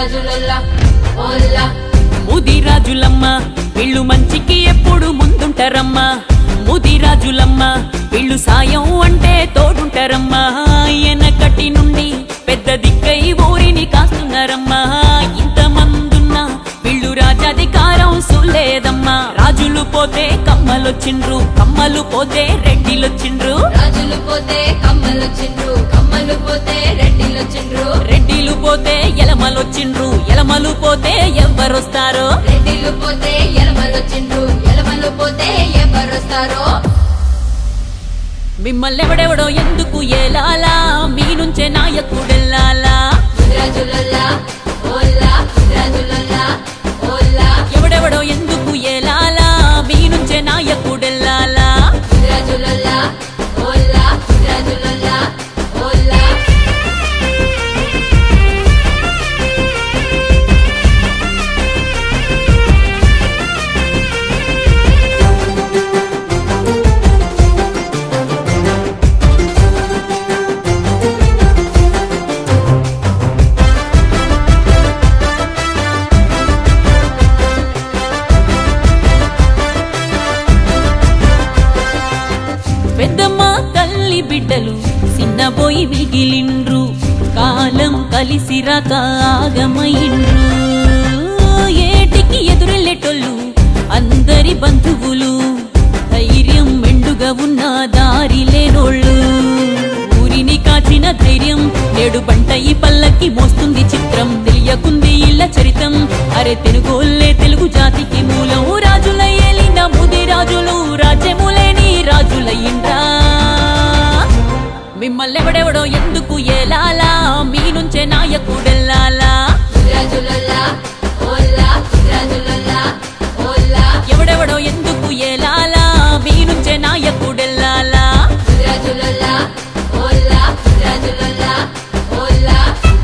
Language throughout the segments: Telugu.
ముదిరాజులొల్లా ఓల్లా ముదిరాజులమ్మ వీళ్ళు మంచికి ఎప్పుడు ముందుంటారమ్మా ముదిరాజులమ్మ వీళ్ళు సాయం అంటే తోడుంటారమ్మా ఎనకటి నుండి పెద్ద దిక్కై ఊరిని కాస్తున్నారమ్మా ఇంతమందున్నా వీళ్ళు రాజాధికారం సులేదమ్మా రాజులు పోతే కమ్మలొచ్చిండ్రు కమ్మలు పోతే రెడ్డిలొచ్చిండ్రు రాజులు పోతే కమ్మలొచ్చిండ్రు కమ్మలు పోతే రెడ్డిలొచ్చిండ్రు రెడ్డిలు పోతే ఎలమలొచ్చిండ్రు ఎలమలు పోతే ఎవ్వరొస్తారో రెడ్డిలు పోతే ఎలమలొచ్చిండ్రు ఎలమలు పోతే ఎవరొస్తారో మిమ్మల్ని ఎవడెవడో ఎందుకు ఏలాలా మీ నుంచే నాయకుడెల్లాలా ముదిరాజులొల్లా ఓల్లా ముదిరాజులొల్లా ఓల్లా ఎవడెవడో ఎందుకు ఏలాలా మీ నుంచే నాయకుడెల్లాలా ముదిరాజులొల్లా ఓల్లా ముదిరాజులొల్లా ఓల్లా పెద్దమ్మ తల్లి బిడ్డలు చిన్నబోయి మిగిలిండ్రు కాలం కలిసి రాక ఆగమయిండ్రు ఏటికి ఎదురెళ్ళేటోళ్ళు అందరి బంధువులు ధైర్యం మెండుగా ఉన్న దారి లేనోళ్ళు ఊరిని కాచిన ధైర్యం నేడు బంట ఈ పల్లకి మోస్తుంది చిత్రం తెలియకుంది ఇళ్ళ చరితం అరే తెలుగోళ్ళే తెలుగు జాతికి మూలం రాజుల ఏలిన ముది రాజులు రాజ్యములేని రాజులయ్యిండ్రా మిమ్మల్ని ఎవడెవడో ఎందుకు ఏలాలా మీ నుంచే నాయకుడెల్లాలా ముదిరాజులొల్లా ఓల్లా ముదిరాజులొల్లా ఓల్లా ఎవడెవడో ఎందుకు ఏలాలా మీ నుంచే నాయకుడెల్లాలా ముదిరాజులొల్లా ఓల్లా ముదిరాజులొల్లా ఓల్లా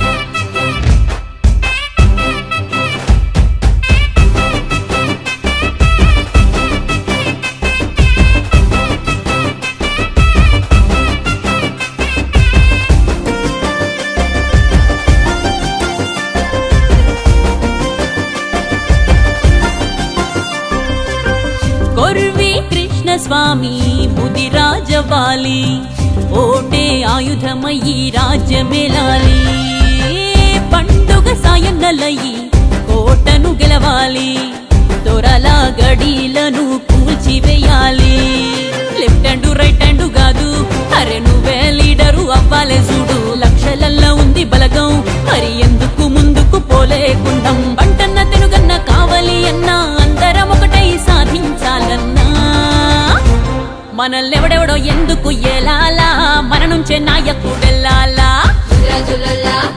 కొర్వి కృష్ణ స్వామి ముదిరాజవాలి ఓటే ఆయుధమయ్యి రాజ్యమేలాలి పండుగ సాయన్నలయ్యి కోటను గెలవాలి దొరల గడీలను కూల్చివేయాలి లెఫ్ట్ హ్యాండ్ రైట్ హ్యాండ్ కాదు అరే నువ్వే లీడరు అవ్వాలే చూడు లక్షలల్లో ఉంది బలగం మరి ఎందుకు ముందుకు పోలేకుండం బంటన్న తెనుగన్న కావాలి అన్నా అందరం ఒకటై సాధించాలన్నా మనల్నెవడెవడో ఎందుకు ఏలాలా మన నుంచే నాయకుడెల్లాలా ముదిరాజులొల్లా